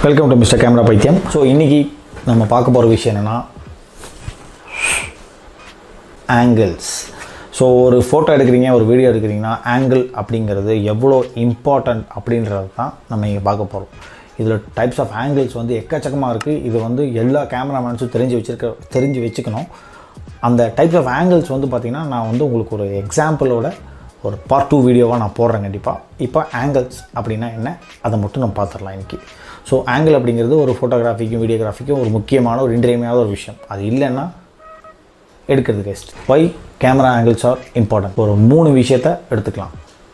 welcome to mister camera பைத்தியம் so இன்றைக்கி நம்ம பார்க்க போகிற விஷயம் என்னென்னா ஆங்கிள்ஸ் ஸோ ஒரு ஃபோட்டோ எடுக்கிறீங்க ஒரு வீடியோ எடுக்கிறீங்கன்னா ஆங்கிள் அப்படிங்கிறது எவ்வளோ இம்பார்ட்டண்ட் அப்படின்றது தான் நம்ம இங்கே பார்க்க போகிறோம் இதில் டைப்ஸ் ஆஃப் ஆங்கிள்ஸ் வந்து எக்கச்சக்கமாக இருக்குது இது வந்து எல்லா கேமராமேன்ஸும் தெரிஞ்சு வச்சிருக்க தெரிஞ்சு வச்சுக்கணும் அந்த டைப்ஸ் ஆஃப் ஆங்கிள்ஸ் வந்து பார்த்திங்கன்னா நான் வந்து உங்களுக்கு ஒரு எக்ஸாம்பிளோட ஒரு பார்ட் டூ வீடியோவாக நான் போடுறேன் கண்டிப்பாக இப்போ ஆங்கிள்ஸ் அப்படின்னா என்ன அதை மட்டும் நம்ம பார்த்துடலாம் இன்றைக்கி ஸோ ஆங்கிள் அப்படிங்கிறது ஒரு ஃபோட்டோகிராஃபிக்கும் வீடியோகிராஃபிக்கும் ஒரு முக்கியமான ஒரு இன்றியமையாத ஒரு விஷயம் அது இல்லைன்னா எடுக்கிறது waste why camera angles are important ஒரு மூணு விஷயத்தை எடுத்துக்கலாம்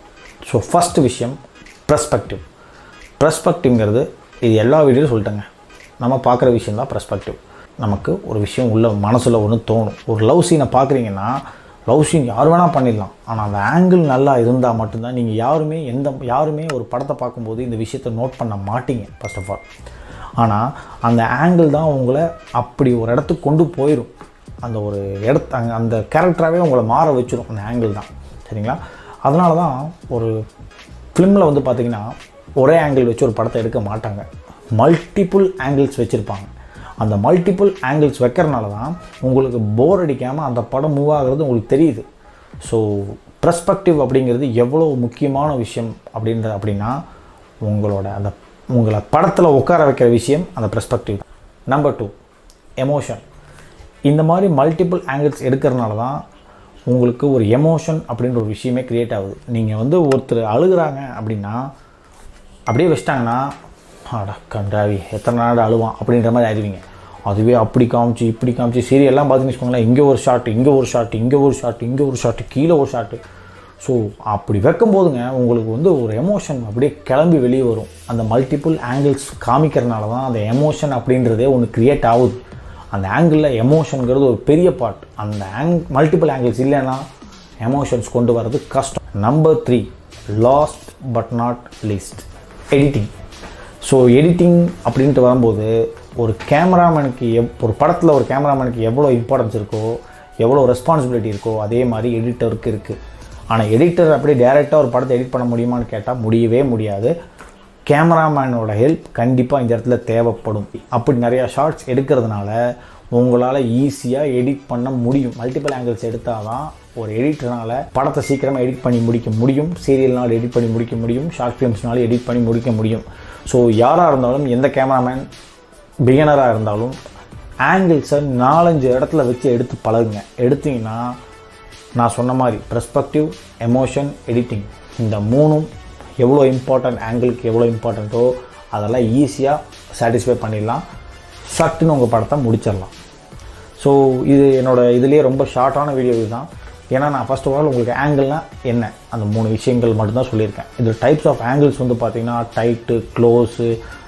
ஸோ ஃபஸ்ட் விஷயம் ப்ரெஸ்பெக்டிவ் ப்ரெஸ்பெக்டிவ்ங்கிறது இது எல்லா வீடியோவும் சொல்லிட்டேங்க நம்ம பார்க்குற விஷயம் தான் ப்ரெஸ்பெக்டிவ் நமக்கு ஒரு விஷயம் உள்ள மனசில் ஒன்று தோணும் ஒரு லவ் சீனை பார்க்குறீங்கன்னா லவ் சீன் யார் வேணால் பண்ணிடலாம் ஆனால் அந்த ஆங்கிள் நல்லா இருந்தால் மட்டும்தான் நீங்கள் யாருமே எந்த யாருமே ஒரு படத்தை பார்க்கும்போது இந்த விஷயத்தை நோட் பண்ண மாட்டீங்க ஃபர்ஸ்ட் ஆஃப் ஆல் ஆனால் அந்த ஆங்கிள் தான் உங்களை அப்படி ஒரு இடத்துக்கு கொண்டு போயிடும் அந்த ஒரு இடத்து அங்கே அந்த கேரக்டராகவே உங்களை மாற வச்சிடும் அந்த ஆங்கிள் தான் சரிங்களா அதனால தான் ஒரு ஃபிலிமில் வந்து பார்த்திங்கன்னா ஒரே ஆங்கிள் வச்சு ஒரு படத்தை எடுக்க மாட்டாங்க மல்டிப்புள் ஆங்கிள்ஸ் வச்சுருப்பாங்க அந்த மல்டிப்புள் ஆங்கிள்ஸ் வைக்கிறனால தான் உங்களுக்கு போர் அடிக்காமல் அந்த படம் மூவ் ஆகிறது உங்களுக்கு தெரியுது ஸோ ப்ரெஸ்பெக்டிவ் அப்படிங்கிறது எவ்வளோ முக்கியமான விஷயம் அப்படின்ற அப்படின்னா உங்களோட அந்த உங்களை படத்தில் உட்கார வைக்கிற விஷயம் அந்த ப்ரெஸ்பெக்டிவ் நம்பர் டூ எமோஷன் இந்த மாதிரி மல்டிபிள் ஆங்கிள்ஸ் எடுக்கிறனால தான் உங்களுக்கு ஒரு எமோஷன் அப்படின்ற ஒரு விஷயமே க்ரியேட் ஆகுது நீங்கள் வந்து ஒருத்தர் அழுகுறாங்க அப்படின்னா அப்படியே வச்சிட்டாங்கன்னா அடா கண்டாவி எத்தனை நாள் அழுவான் அப்படின்ற மாதிரி ஆயிடுவீங்க அதுவே அப்படி காமிச்சு இப்படி காமிச்சு சீரியல்லாம் பார்த்தீங்கன்னு வச்சுக்கோங்களேன் இங்கே ஒரு ஷாட் இங்கே ஒரு ஷாட் இங்கே ஒரு ஷாட் இங்கே ஒரு ஷாட்டு கீழே ஒரு ஷாட்டு ஸோ அப்படி வைக்கும் போதுங்க உங்களுக்கு வந்து ஒரு எமோஷன் அப்படியே கிளம்பி வெளியே வரும் அந்த மல்டிபிள் ஆங்கிள்ஸ் காமிக்கிறனால தான் அந்த எமோஷன் அப்படின்றதே ஒன்று க்ரியேட் ஆகுது அந்த ஆங்கிளில் எமோஷனுங்கிறது ஒரு பெரிய பார்ட் அந்த ஆங் மல்டிபிள் ஆங்கிள்ஸ் இல்லைன்னா எமோஷன்ஸ் கொண்டு வர்றது கஷ்டம் number three last but not least editing so editing அப்படின்ட்டு வரும்போது ஒரு கேமராமேனுக்கு எவ் ஒரு படத்தில் ஒரு கேமராமேனுக்கு எவ்வளோ இம்பார்ட்டன்ஸ் இருக்கோ எவ்வளோ ரெஸ்பான்சிபிலிட்டி இருக்கோ அதே மாதிரி எடிட்டருக்கு இருக்குது ஆனால் எடிட்டர் அப்படியே டேரெக்டாக ஒரு படத்தை எடிட் பண்ண முடியுமான்னு கேட்டால் முடியவே முடியாது கேமராமேனோட ஹெல்ப் கண்டிப்பாக இந்த இடத்துல தேவைப்படும் அப்படி நிறையா ஷார்ட்ஸ் எடுக்கிறதுனால உங்களால் ஈஸியாக எடிட் பண்ண முடியும் மல்டிபிள் ஆங்கிள்ஸ் எடுத்தால் தான் ஒரு எடிட்டர்னால் படத்தை சீக்கிரமாக எடிட் பண்ணி முடிக்க முடியும் சீரியல்னால் எடிட் பண்ணி முடிக்க முடியும் ஷார்ட் ஃபிலிம்ஸ்னால எடிட் பண்ணி முடிக்க முடியும் ஸோ யாராக இருந்தாலும் எந்த கேமராமேன் பிகினராக இருந்தாலும் ஆங்கிள்ஸை நாலஞ்சு இடத்துல வச்சு எடுத்து பழகுங்க எடுத்தீங்கன்னா நான் சொன்ன மாதிரி ப்ரெஸ்பெக்டிவ் எமோஷன் எடிட்டிங் இந்த மூணும் எவ்வளோ இம்பார்ட்டன்ட் ஆங்கிளுக்கு எவ்வளோ இம்பார்ட்டண்ட்டோ அதெல்லாம் ஈஸியாக சாட்டிஸ்ஃபை பண்ணிடலாம் சட்டுன்னு உங்கள் படத்தை முடிச்சிடலாம் ஸோ இது என்னோடய இதுலேயே ரொம்ப ஷார்ட்டான வீடியோ இதுதான் ஏன்னா நான் ஃபஸ்ட் ஆஃப் ஆல் உங்களுக்கு ஆங்கிள்னால் என்ன அந்த மூணு விஷயங்கள் மட்டும்தான் சொல்லியிருக்கேன் இது டைப்ஸ் ஆஃப் ஆங்கிள்ஸ் வந்து பார்த்திங்கன்னா டைட்டு க்ளோஸு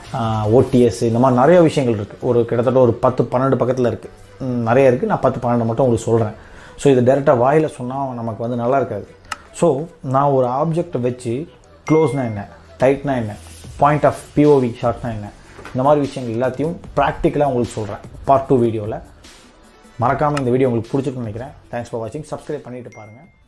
ஓடிஎஸ் இந்த மாதிரி நிறைய விஷயங்கள் இருக்குது ஒரு கிட்டத்தட்ட ஒரு பத்து பன்னெண்டு பக்கத்தில் இருக்குது நிறைய இருக்குது நான் பத்து பன்னெண்டு மட்டும் உங்களுக்கு சொல்கிறேன் ஸோ இது டேரெக்டாக வாயில் சொன்னால் நமக்கு வந்து நல்லா இருக்காது ஸோ நான் ஒரு ஆப்ஜெக்டை வச்சு க்ளோஸ்னால் என்ன டைட்னா என்ன பாயிண்ட் ஆஃப் பிஓவி ஷார்ட்னா என்ன இந்த மாதிரி விஷயங்கள் எல்லாத்தையும் ப்ராக்டிக்கலாக உங்களுக்கு சொல்கிறேன் பார்ட் டூ வீடியோவில் மறக்காமல் இந்த வீடியோ உங்களுக்கு பிடிச்சிருக்குன்னு நினைக்கிறேன் தேங்க்ஸ் ஃபார் வாட்சிங் சப்ஸ்கிரைப் பண்ணிவிட்டு பாருங்கள்